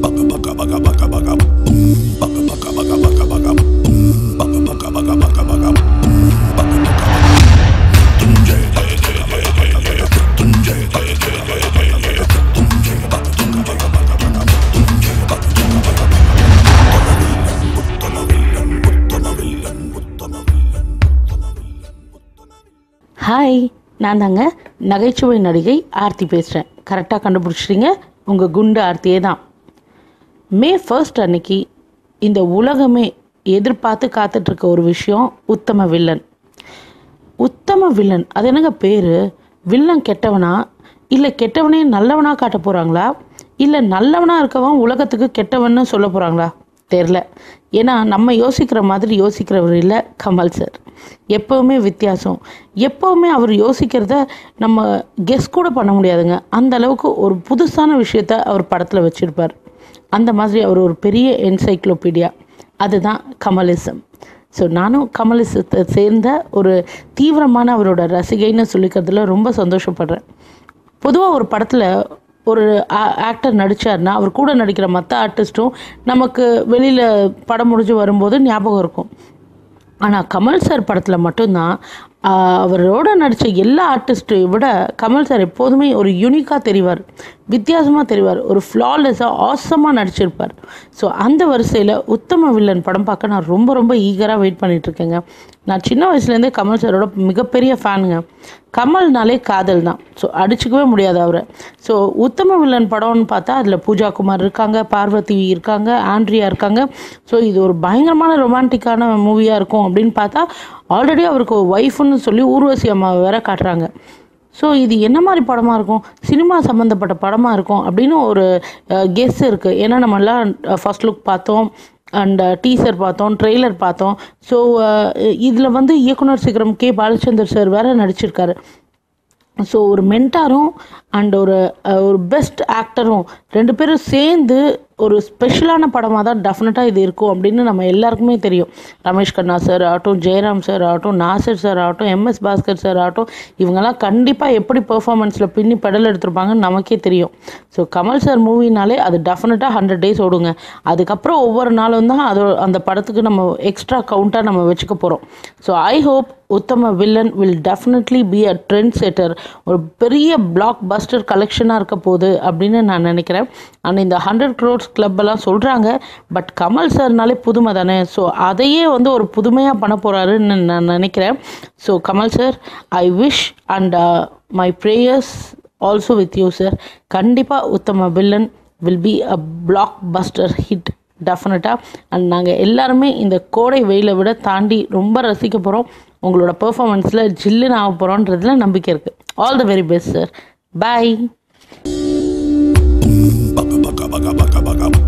hi நான் தாங்க நகைச்சுவை நடிகை ஆர்த்தி பேசுகிறேன் கரெக்டாக கண்டுபிடிச்சிட்டீங்க உங்கள் குண்டு ஆர்த்தியே தான் மே ஃபர்ஸ்ட் அன்னைக்கு இந்த உலகமே எதிர்பார்த்து காத்துட்ருக்க ஒரு விஷயம் உத்தம வில்லன் உத்தம வில்லன் அது என்னங்க பேர் வில்லன் கெட்டவனா இல்லை கெட்டவனே நல்லவனா காட்ட போகிறாங்களா இல்லை நல்லவனா இருக்கவன் உலகத்துக்கு கெட்டவன்னு சொல்ல போகிறாங்களா தெரில ஏன்னா நம்ம யோசிக்கிற மாதிரி யோசிக்கிறவர் இல்லை கமல் சார் எப்போவுமே வித்தியாசம் எப்போவுமே அவர் யோசிக்கிறத நம்ம கெஸ் கூட பண்ண முடியாதுங்க அந்த அளவுக்கு ஒரு புதுசான விஷயத்த அவர் படத்தில் வச்சுருப்பார் அந்த மாதிரி அவர் ஒரு பெரிய என்சைக்ளோபீடியா அதுதான் கமலிசம் ஸோ நானும் கமலிசத்தை சேர்ந்த ஒரு தீவிரமான அவரோட ரசிகைன்னு சொல்லிக்கிறதுல ரொம்ப சந்தோஷப்படுறேன் பொதுவாக ஒரு படத்தில் ஒரு ஆக்டர் நடித்தார்னா அவர் கூட நடிக்கிற மற்ற ஆர்டிஸ்ட்டும் நமக்கு வெளியில் படம் முடிஞ்சு வரும்போது ஞாபகம் இருக்கும் ஆனால் கமல் சார் படத்தில் மட்டும்தான் ஆஹ், அவரோட நடித்த எல்லா ஆர்டிஸ்ட்டை விட கமல் சார் எப்போதுமே ஒரு யூனிக்காக தெரிவார் வித்தியாசமாக தெரிவார் ஒரு ஃப்ளாலெஸ்ஸாக ஆசமாக நடிச்சிருப்பார் ஸோ அந்த வரிசையில் உத்தம வில்லன் படம் பார்க்க நான் ரொம்ப ரொம்ப ஈகராக வெயிட் பண்ணிகிட்ருக்கேங்க நான் சின்ன வயசுலேருந்தே கமல் சாரோட மிகப்பெரிய ஃபேனுங்க கமல்னாலே காதல் தான் ஸோ அடிச்சுக்கவே முடியாது அவரை ஸோ உத்தம வில்லன் படம்னு பார்த்தா அதில் பூஜா குமார் இருக்காங்க பார்வதி இருக்காங்க ஆண்ட்ரியா இருக்காங்க ஸோ இது ஒரு பயங்கரமான ரொமான்டிக்கான மூவியாக இருக்கும் அப்படின்னு பார்த்தா ஆல்ரெடி அவருக்கு ஒய்ஃப்னு சொல்லி ஊர்வசி அம்மாவை வேற காட்டுறாங்க ஸோ இது என்ன மாதிரி படமாக இருக்கும் சினிமா சம்மந்தப்பட்ட படமாக இருக்கும் அப்படின்னு ஒரு கெஸ் இருக்குது ஏன்னா நம்மலாம் ஃபர்ஸ்ட் லுக் பார்த்தோம் அண்ட் டீசர் பார்த்தோம் ட்ரெய்லர் பார்த்தோம் ஸோ இதில் வந்து இயக்குனர் சிகரம் கே பாலச்சந்தர் சார் வேற நடிச்சிருக்காரு ஸோ ஒரு மென்டாரும் அண்ட் ஒரு அஹ், ஒரு பெஸ்ட் ஆக்டரும் ரெண்டு பேரும் சேர்ந்து ஒரு ஸ்பெஷலான படமாக தான் டெஃபினட்டாக இது இருக்கும் அப்படின்னு நம்ம எல்லாருக்குமே தெரியும் ரமேஷ் கண்ணா சார் ஆகட்டும் ஜெயராம் சார் ஆகட்டும் நாசர் சார் ஆகட்டும் எம்எஸ் பாஸ்கர் சார் ஆகட்டும் இவங்கெல்லாம் கண்டிப்பாக எப்படி பெர்ஃபார்மன்ஸில் பின்னி பெடல் எடுத்திருப்பாங்கன்னு நமக்கே தெரியும் ஸோ கமல் சார் மூவினாலே அது டெஃபினட்டாக ஹண்ட்ரட் டேஸ் ஓடுங்க அதுக்கப்புறம் ஒவ்வொரு நாளும் தான் அது அந்த படத்துக்கு நம்ம எக்ஸ்ட்ரா கவுண்ட்டாக நம்ம வச்சுக்க போகிறோம் so I hope Uttama Villain will definitely be a trendsetter ஒரு பெரிய பிளாக் பஸ்டர் கலெக்ஷனாக இருக்க போகுது அப்படின்னு நான் நினைக்கிறேன் அண்ட் இந்த ஹண்ட்ரட் க்ரோட்ஸ் கிளப் எல்லாம் சொல்கிறாங்க பட் கமல் சார்னாலே புதுமை தானே ஸோ அதையே வந்து ஒரு புதுமையாக பண்ண போகிறாருன்னு நான் நினைக்கிறேன் so Kamal sir I wish and my prayers also with you sir கண்டிப்பாக Uttama Villain will be a blockbuster hit டெஃபினட்டாக அண்ட் நாங்கள் எல்லாருமே இந்த கோடை வெயிலை விட தாண்டி ரொம்ப ரசிக்க போகிறோம் உங்களோட பெர்ஃபார்மன்ஸில் ஜில்லுன்னு ஆக போகிறோன்றதுல நம்பிக்கை இருக்குது all the very best sir bye baka baka baka baka baka